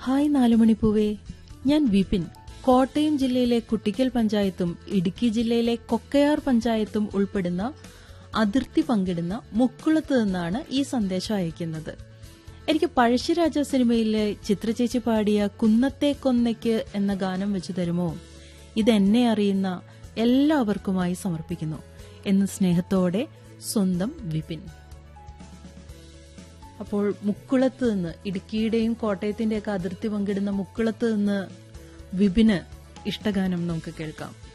hi നാലുമണിപ്പൂവേ ഞാൻ വിപിൻ കോട്ടയം ജില്ലയിലെ കുട്ടിക്കൽ പഞ്ചായത്തും ഇടുക്കി ജില്ലയിലെ കൊക്കയാർ പഞ്ചായത്തും ഉൾപ്പെടുന്ന അതിർത്തി പങ്കിടുന്ന മുക്കുളത്ത് നിന്നാണ് ഈ സന്ദേശം അയക്കുന്നത് എനിക്ക് പഴശ്ശിരാജ സിനിമയിലെ ചിത്രചേച്ചി പാടിയ കുന്നത്തെ കൊന്നയ്ക്ക് എന്ന ഗാനം വെച്ച് തരുമോ ഇതെന്നെ അറിയുന്ന എല്ലാവർക്കുമായി സമർപ്പിക്കുന്നു എന്ന് സ്നേഹത്തോടെ സ്വന്തം വിപിൻ അപ്പോൾ മുക്കുളത്ത് നിന്ന് ഇടുക്കിയുടെയും കോട്ടയത്തിന്റെയൊക്കെ അതിർത്തി പങ്കിടുന്ന മുക്കുളത്ത് നിന്ന് വിപിന് ഇഷ്ടഗാനം നമുക്ക് കേൾക്കാം